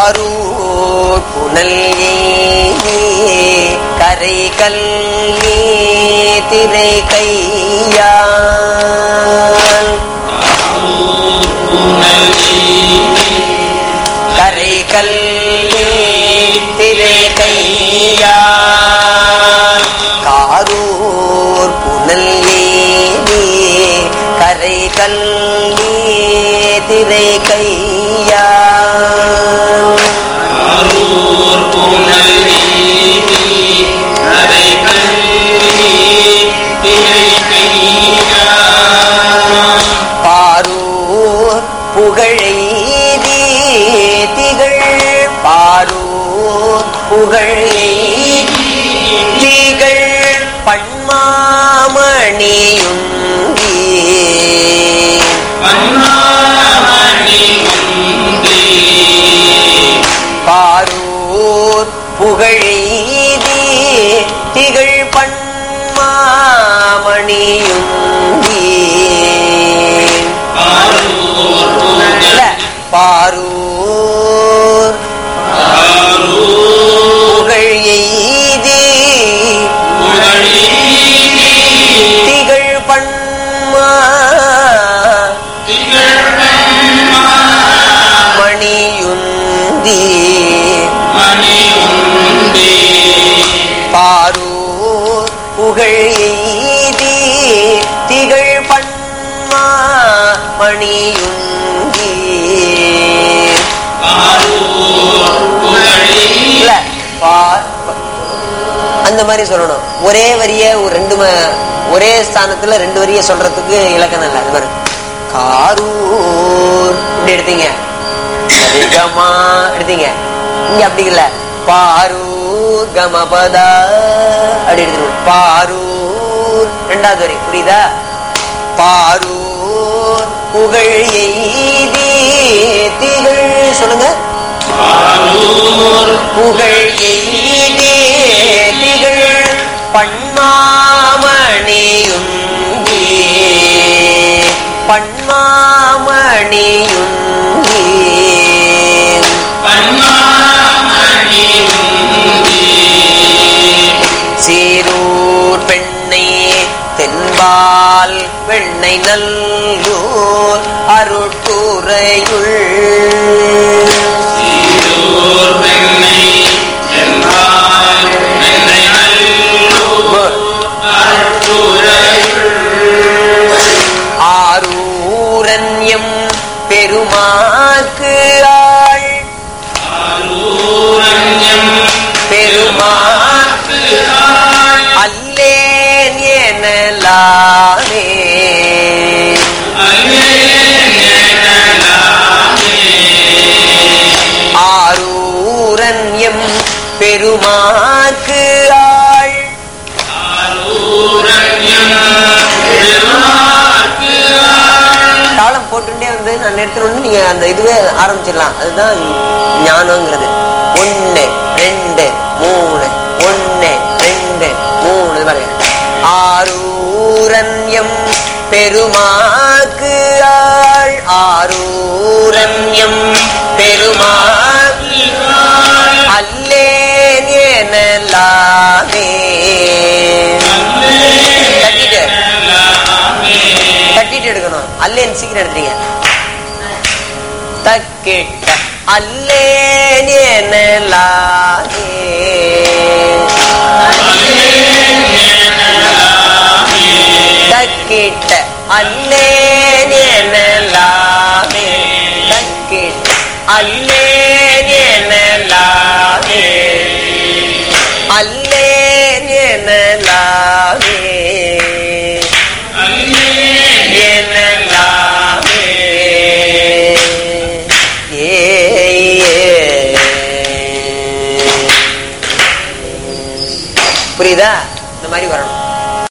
காரூர் புனல் ஏந்தி கரை கல்லி திரை கையால் கரை கல்லி திரை கையால் காரூர் புனல் ஏந்தி கரை கல்லி திரை கையால் அரூர் புனல் நீதி கரை கல்வி திரை கையா பாரூர் புகழெய்தி திகழ் பாரூர் புகழெய்தி திகழ் பண்மாமணியுந்தி பன்னாமணி உந்தி பாரூர் புகழெய்தி திகழ் பண்மாமணியுந்தி அரூர் இல்ல, பாரூர் அரூர் புகழ் எய்தி புகழீதி திகழ் பண்மா திகழ்வன்மா மணியுந்தி மணி உந்தி பாரூர் புகழ் எய்தி திகழ் பண்மா மணியுந்தி அரூர் புகழீதி இல்ல பா- அந்த மாதிரி சொல்லணும் ஒரே வரிய ஒரு ரெண்டு ம- ஒரே ஸ்தானத்துல ரெண்டு வரிய சொல்றதுக்கு இலக்கணம் இல்ல அது மாதிரி காரூர் இப்படி எடுத்தீங்க கமா எடுத்தீங்க இங்க அப்படி இல்ல பாரூர் கமபதா அப்படி எடுத்துக்கணும் பாரூர் ரெண்டாவது வரி புரியுதா பாரூர் புகழ் எய்தி திகழ் சொல்லுங்க அரூர் புகழ் எய்தே திகழ் பண்மாமணியுந்தி பண்மாமணியுந்தி பன்னாமணி உந்தி சீரூர் பெண்ணை தென்பால் வெண்ணை நல்லூர் அருட்குறையுள் சீரூர் பெண்ணை என்றால் பெண்ணை நல்லூர் அருட்குறையுள் ஆரூரன்யம் பெருமாக்கு ஆள் அரூரண்யம் பெருமாக்கு ஆள் அல்லேன் எனலாமே ஆரூரன்யம் பெருமாக்கு ஆள் தாளம் போட்டுட்டே வந்து நான் நிறுத்தணும்னு நீங்க அந்த இதுவே ஆரம்பிச்சிடலாம் அதுதான் ஞானங்கிறது ஒண்ணு ரெண்டு மூணு ஒண்ணு ரெண்டு மூணு இது பாருங்க ஆரூரன்யம் பெருமாக்கு ஆள் ஆரூரன்யம் பெருமாக்கு அல்லேன் எனலாமே தட்டிட்டு தட்டிட்டு எடுக்கணும் அல்லேன் சீக்கிரம் எடுத்தீங்க தக்கிட்ட அல்லேன் எனலாமே தக்கிட்ட அல்லேன் எனலாமே தக்கிட்ட அல்லேன்